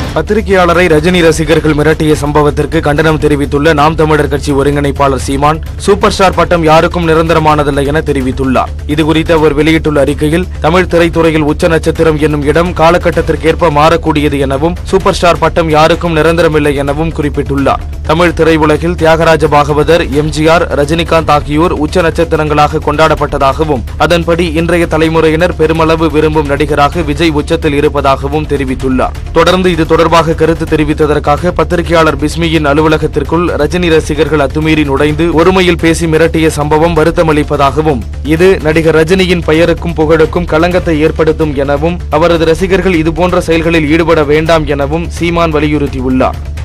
பத்திரிகையாளரை ரஜினி ரசிகர்கள் மிரட்டிய சம்பவத்திற்கு கண்டனம் தெரிவித்துள்ள நாம் தமிழர் கட்சி ஒருங்கிணைப்பாளர் சீமான் சூப்பர் ஸ்டார் பட்டம் யாருக்கும் நிரந்தரமானதல்ல என தெரிவித்துள்ளார் இதுகுறித்து அவர் வெளியிட்டுள்ள அறிக்கையில் தமிழ் திரைத்துறையில் உச்ச நட்சத்திரம் என்னும் இடம் காலகட்டத்திற்கேற்ப மாறக்கூடியது எனவும் சூப்பர் ஸ்டார் பட்டம் யாருக்கும் நிரந்தரமில்லை எனவும் குறிப்பிட்டுள்ளார் தமிழ் திரையுலகில் தியாகராஜ பாகவதர் எம்ஜிஆர் ரஜினிகாந்த் ஆகியோர் உச்ச நட்சத்திரங்களாக கொண்டாடப்பட்டதாகவும் அதன்படி இன்றைய தலைமுறையினர் பெருமளவு விரும்பும் நடிகராக விஜய் உச்சத்தில் இருப்பதாகவும் தெரிவித்துள்ளார் தொடர்ந்து இது தொடர்பாக கருத்து தெரிவித்ததற்காக பத்திரிகையாளர் பிஸ்மியின் அலுவலகத்திற்குள் ரஜினி ரசிகர்கள் அத்துமீறி நுழைந்து ஒருமையில் பேசி மிரட்டிய சம்பவம் வருத்தமளிப்பதாகவும் இது நடிகர் ரஜினியின் பெயருக்கும் புகழுக்கும் களங்கத்தை ஏற்படுத்தும் எனவும் அவரது ரசிகர்கள் இதுபோன்ற செயல்களில் ஈடுபட வேண்டாம் எனவும் சீமான் வலியுறுத்தியுள்ளார்